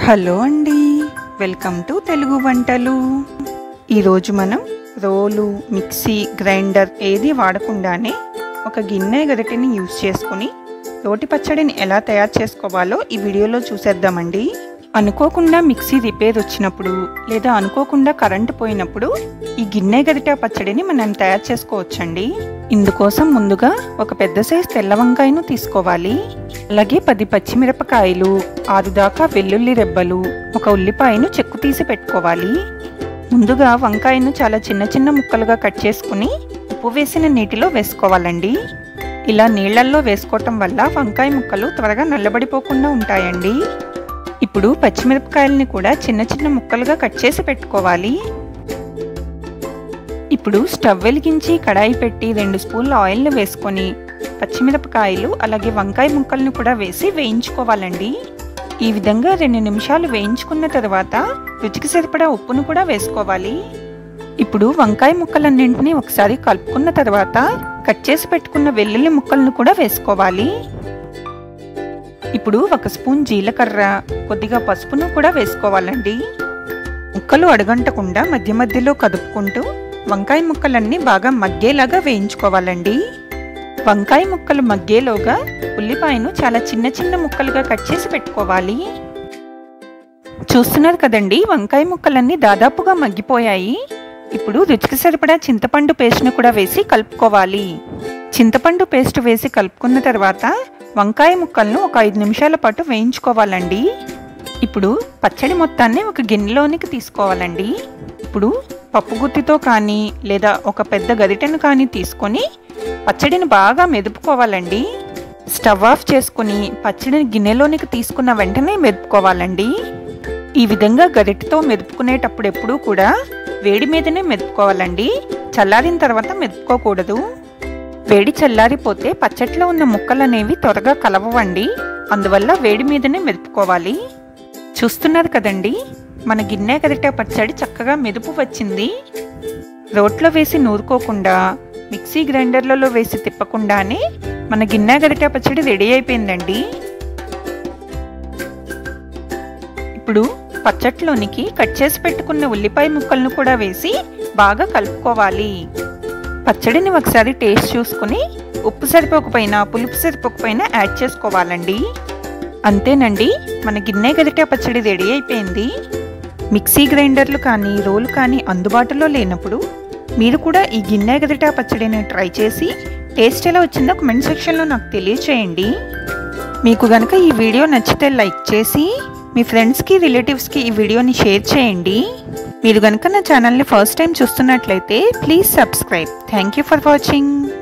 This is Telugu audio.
హలో అండి వెల్కమ్ టు తెలుగు వంటలు ఈరోజు మనం రోలు మిక్సీ గ్రైండర్ ఏది వాడకుండానే ఒక గిన్నె గరిటెని యూజ్ చేసుకుని రోటి పచ్చడిని ఎలా తయారు చేసుకోవాలో ఈ వీడియోలో చూసేద్దామండి అనుకోకుండా మిక్సీ రిపేర్ వచ్చినప్పుడు లేదా అనుకోకుండా కరెంటు పోయినప్పుడు ఈ గిన్నె గరిటె పచ్చడిని మనం తయారు చేసుకోవచ్చండి ఇందుకోసం ముందుగా ఒక పెద్ద సైజు తెల్ల వంకాయను తీసుకోవాలి అలాగే పది పచ్చిమిరపకాయలు ఆరు దాకా వెల్లుల్లి రెబ్బలు ఒక ఉల్లిపాయను చెక్కు తీసి పెట్టుకోవాలి ముందుగా వంకాయను చాలా చిన్న చిన్న ముక్కలుగా కట్ చేసుకుని ఉప్పు వేసిన నీటిలో వేసుకోవాలండి ఇలా నీళ్లల్లో వేసుకోవటం వల్ల వంకాయ ముక్కలు త్వరగా నల్లబడిపోకుండా ఉంటాయండి ఇప్పుడు పచ్చిమిరపకాయలని కూడా చిన్న చిన్న ముక్కలుగా కట్ చేసి పెట్టుకోవాలి ఇప్పుడు స్టవ్ వెలిగించి కడాయి పెట్టి రెండు స్పూన్ల ఆయిల్ని వేసుకొని పచ్చిమిరపకాయలు అలాగే వంకాయ ముక్కల్ని కూడా వేసి వేయించుకోవాలండి ఈ విధంగా రెండు నిమిషాలు వేయించుకున్న తర్వాత రుచికి సరిపడా ఉప్పును కూడా వేసుకోవాలి ఇప్పుడు వంకాయ ముక్కలన్నింటినీ ఒకసారి కలుపుకున్న తర్వాత కట్ చేసి పెట్టుకున్న వెల్లుల్లి ముక్కలను కూడా వేసుకోవాలి ఇప్పుడు ఒక స్పూన్ జీలకర్ర కొద్దిగా పసుపును కూడా వేసుకోవాలండి ముక్కలు అడగంటకుండా మధ్య మధ్యలో కదుపుకుంటూ వంకాయ ముక్కలన్నీ బాగా మగ్గేలాగా వేయించుకోవాలండి వంకాయ ముక్కలు మగ్గేలోగా ఉల్లిపాయను చాలా చిన్న చిన్న ముక్కలుగా కట్ చేసి పెట్టుకోవాలి చూస్తున్నారు కదండి వంకాయ ముక్కలన్నీ దాదాపుగా మగ్గిపోయాయి ఇప్పుడు రుచికి సరిపడా చింతపండు పేస్ట్ను కూడా వేసి కలుపుకోవాలి చింతపండు పేస్ట్ వేసి కలుపుకున్న తర్వాత వంకాయ ముక్కలను ఒక ఐదు నిమిషాల పాటు వేయించుకోవాలండి ఇప్పుడు పచ్చడి మొత్తాన్ని ఒక గిన్నెలోనికి తీసుకోవాలండి ఇప్పుడు పప్పు గుత్తితో కానీ లేదా ఒక పెద్ద గరిటెను కానీ తీసుకొని పచ్చడిని బాగా మెదుపుకోవాలండి స్టవ్ ఆఫ్ చేసుకుని పచ్చడిని గిన్నెలోనికి తీసుకున్న వెంటనే మెదుపుకోవాలండి ఈ విధంగా గరిటెతో మెదుపుకునేటప్పుడు ఎప్పుడూ కూడా వేడి మీదనే మెదుపుకోవాలండి చల్లారిన తర్వాత మెదుపుకోకూడదు వేడి చల్లారిపోతే పచ్చట్లో ఉన్న ముక్కలు అనేవి త్వరగా కలవండి అందువల్ల వేడి మీదనే మెదుపుకోవాలి చూస్తున్నారు కదండి మన గిన్నె గరిటె పచ్చడి చక్కగా మెదుపు వచ్చింది రోట్లో వేసి నూరుకోకుండా మిక్సీ గ్రైండర్లలో వేసి తిప్పకుండానే మన గిన్నె గరిటె పచ్చడి రెడీ అయిపోయిందండి ఇప్పుడు పచ్చట్లోనికి కట్ చేసి పెట్టుకున్న ఉల్లిపాయ ముక్కలను కూడా వేసి బాగా కలుపుకోవాలి పచ్చడిని ఒకసారి టేస్ట్ చూసుకుని ఉప్పు సరిపోకపోయినా పులుపు సరిపోకపోయినా యాడ్ చేసుకోవాలండి అంతేనండి మన గిన్నె గరిటె పచ్చడి రెడీ అయిపోయింది మిక్సీ గ్రైండర్లు కానీ రోలు కానీ అందుబాటులో లేనప్పుడు మీరు కూడా ఈ గిన్నె గరిటె పచ్చడిని ట్రై చేసి టేస్ట్ ఎలా వచ్చిందో కమెంట్ సెక్షన్లో నాకు తెలియచేయండి మీకు గనక ఈ వీడియో నచ్చితే లైక్ చేసి మీ ఫ్రెండ్స్కి రిలేటివ్స్కి ఈ వీడియోని షేర్ చేయండి మీరు కనుక నా ఛానల్ని ఫస్ట్ టైం చూస్తున్నట్లయితే please subscribe thank you for watching